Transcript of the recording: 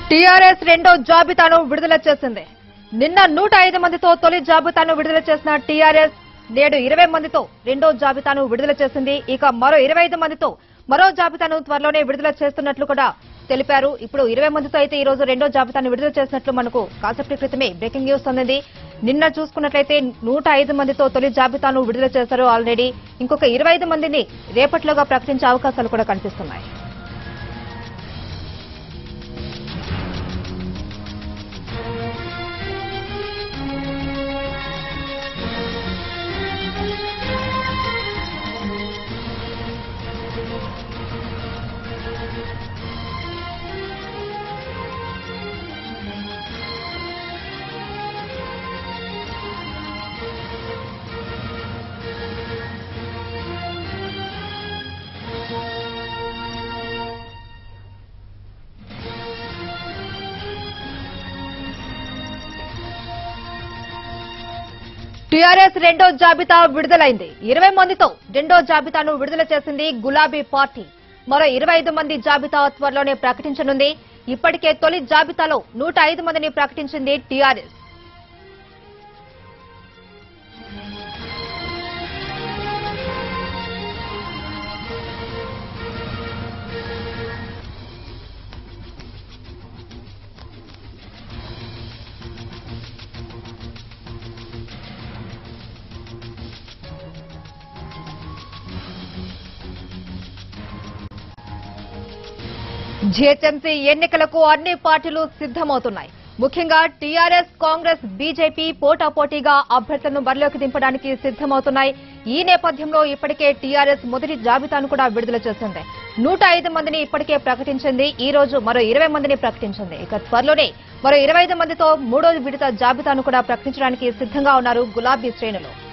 TRS రెండో జాబితాను విడుదల చేసింది నిన్న నూట ఐదు మందితో తొలి జాబితాను విడుదల చేసిన టీఆర్ఎస్ నేడు ఇరవై మందితో రెండో జాబితాను విడుదల చేసింది ఇక మరో ఇరవై ఐదు మందితో మరో జాబితాను త్వరలోనే విడుదల చేస్తున్నట్లు కూడా తెలిపారు ఇప్పుడు ఇరవై మందితో అయితే ఈ రోజు రెండో జాబితాను విడుదల చేసినట్లు మనకు కాసేపటి క్రితమే బ్రేకింగ్ న్యూస్ అందింది నిన్న చూసుకున్నట్లయితే నూట ఐదు మందితో తొలి జాబితాను విడుదల చేశారు ఆల్రెడీ ఇంకొక ఇరవై ఐదు మందిని రేపట్లోగా ప్రకటించే అవకాశాలు కూడా కనిపిస్తున్నాయి టీఆర్ఎస్ రెండో జాబితా విడుదలైంది ఇరవై మందితో రెండో జాబితాను విడుదల చేసింది గులాబీ పార్టీ మరో ఇరవై ఐదు మంది జాబితా త్వరలోనే ప్రకటించనుంది ఇప్పటికే తొలి జాబితాలో నూట ఐదు మందిని ప్రకటించింది టీఆర్ఎస్ జీహెచ్ఎంసీ ఎన్నికలకు అన్ని పార్టీలు సిద్దమవుతున్నాయి ముఖ్యంగా టీఆర్ఎస్ కాంగ్రెస్ బీజేపీ పోటాపోటీగా అభ్యర్థులను బరిలోకి దింపడానికి సిద్దమవుతున్నాయి ఈ నేపథ్యంలో ఇప్పటికే టీఆర్ఎస్ మొదటి జాబితాను కూడా విడుదల చేసింది నూట ఐదు మందిని ఇప్పటికే ప్రకటించింది ఈ రోజు మరో ఇరవై మందిని ప్రకటించింది ఇక త్వరలోనే మరో ఇరవై ఐదు మందితో మూడో విడత జాబితాను కూడా ప్రకటించడానికి సిద్ధంగా ఉన్నారు గులాబీ శ్రేణులు